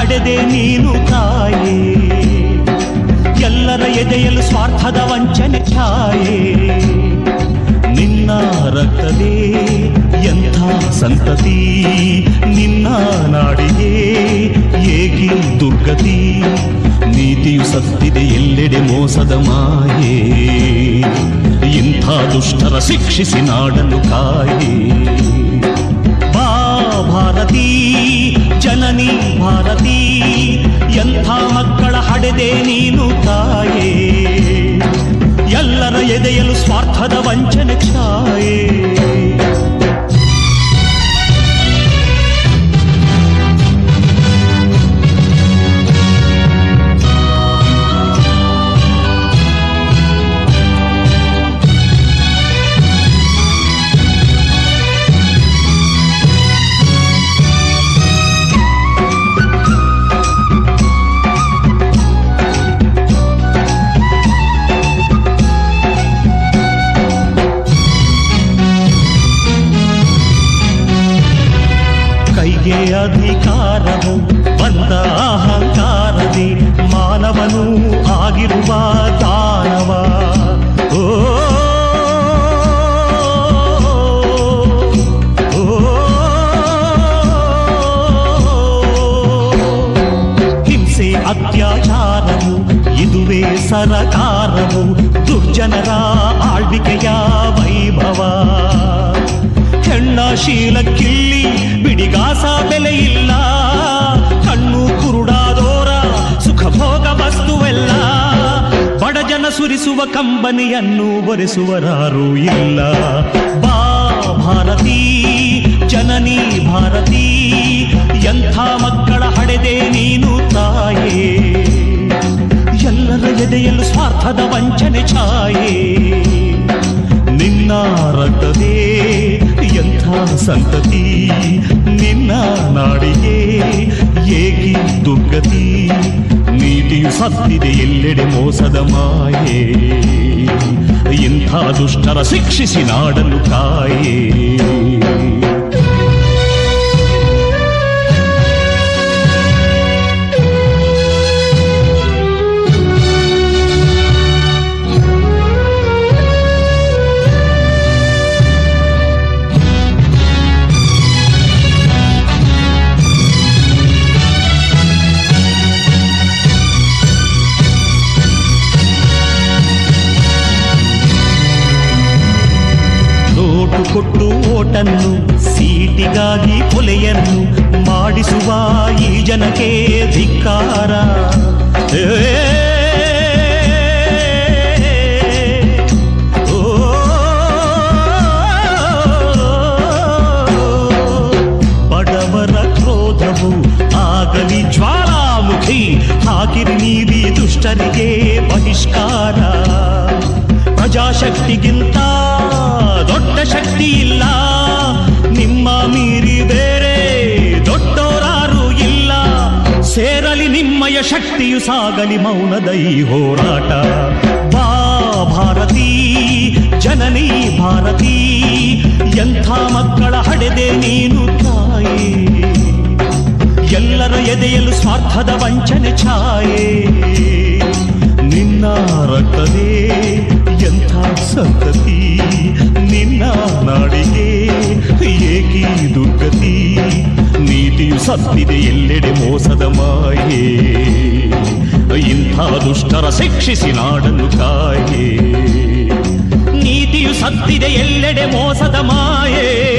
ಹಡೆದೆ ನೀನು ತಾಯೇ ಎಲ್ಲರ ಎದೆಯಲು ಸ್ವಾರ್ಥದ ವಂಚನೆ ಛಾಯೆ ನಿನ್ನ ರಕ್ತದೇ ಎಂಥ ಸಂತತಿ ನಿನ್ನ ನಾಡಿಗೆ ಏಕಿ ದುರ್ಗತಿ ನೀತಿಯು ಸತ್ತಿದೆ ಎಲ್ಲೆಡೆ ಮೋಸದ ಮಾಯೆ ಇಂಥ ದುಷ್ಟರ ಶಿಕ್ಷಿಸಿ ನಾಡನ್ನು ಕಾಯೆ ಬಾ ಭಾರತಿ ಜನನಿ ಭಾರತಿ ಎಂಥ ಮಕ್ಕಳ ಹಡೆದೆ ನೀನು ತಾಯೇ ಎಲ್ಲರ ಎದೆಯಲು ಸ್ವಾರ್ಥದ ವಂಚನೆ ಛಾಯೆ ಕೈಗೆ ಅಧಿಕಾರವು ಬಂದ ಅಹಂಕಾರದಿ ಮಾನವನು ಆಗಿರುವ ದಾನವ ಓ, ಓ, ಹಿಂಸೆ ಅತ್ಯಾಚಾರವು ಇದುವೇ ಸರಕಾರವು ದುರ್ಜನರ ಆಳ್ವಿಕೆಯ ವೈಭವ ಹೆಣ್ಣ ಶೀಲಕ್ಕಿಲ್ಲಿ ಬಿಡಿಗಾಸ ಬೆಲೆ ಇಲ್ಲ ಕಣ್ಣು ಕುರುಡಾದೋರ ಸುಖ ಭೋಗ ವಸ್ತುವೆಲ್ಲ ಬಡಜನ ಸುರಿಸುವ ಕಂಬನಿಯನ್ನು ಒರೆಸುವರಾರೂ ಇಲ್ಲ ಬಾ ಭಾರತಿ ಜನನಿ ಭಾರತಿ ಎಂಥ ಮಕ್ಕಳ ಹಡೆದೆ ನೀನು ತಾಯೇ ಎಲ್ಲರ ಎದೆಯಲು ಸ್ವಾರ್ಥದ ವಂಚನೆ ಛಾಯೆ ನಿನ್ನ ರಕ್ತದೇ ಎಂಥ ಸಂತತಿ ನಿನ್ನ ನಾಡಿಗೆ ಏಕಿ ದುರ್ಗತಿ ನೀತಿಯು ಸತ್ತಿದೆ ಎಲ್ಲೆಡೆ ಮೋಸದ ಮಾಯೆ ಇಂಥ ದುಷ್ಟರ ಶಿಕ್ಷಿಸಿ ನಾಡನ್ನು ಕಾಯೇ ನೋಟು ಕೊಟ್ಟು ಓಟನ್ನು ಸೀಟಿಗಾಗಿ ಕೊಲೆಯನ್ನು ಮಾಡಿಸುವ ಈ ಜನಕ್ಕೆ ಧಿಕ್ಕಾರ ಏ, ಓ, ಬಡವರ ಕ್ರೋಧವು ಆಗಲಿ ಜ್ವಾಲಾಮುಖಿ ಹಾಕಿರಿ ನೀವಿ ದುಷ್ಟರಿಗೆ ಬಹಿಷ್ಕಾರ ಪ್ರಜಾಶಕ್ತಿಗಿಂತ ದೊಡ್ಡ ಶಕ್ತಿ ಇಲ್ಲ ನಿಮ್ಮ ಮೀರಿ ಬೇರೆ ದೊಡ್ಡೋರಾರು ಇಲ್ಲ ಸೇರಲಿ ನಿಮ್ಮಯ ಶಕ್ತಿಯು ಸಾಗಲಿ ಮೌನದ ಈ ಹೋರಾಟ ಬಾ ಭಾರತಿ ಜನನಿ ಭಾರತಿ ಎಂಥ ಮಕ್ಕಳ ಹಡೆದೆ ನೀನು ತಾಯಿ ಎಲ್ಲರ ಎದೆಯಲು ಸ್ವಾರ್ಥದ ವಂಚನೆ ಛಾಯೆ ನಿನ್ನ ರಕ್ತದೇ ಎಂಥ ಸಂತತಿ ನಿನ್ನ ನಾಡಿಗೆ ಏಕಿ ದುರ್ಗತಿ ನೀತಿಯು ಸತ್ತಿದೆ ಎಲ್ಲೆಡೆ ಮೋಸದ ಮಾಯೆ ಇಂಥ ದುಷ್ಟರ ಶಿಕ್ಷಿಸಿ ನಾಡನ್ನು ಕಾಯೆ ನೀತಿಯು ಸತ್ತಿದೆ ಎಲ್ಲೆಡೆ ಮೋಸದ ಮಾಯೆ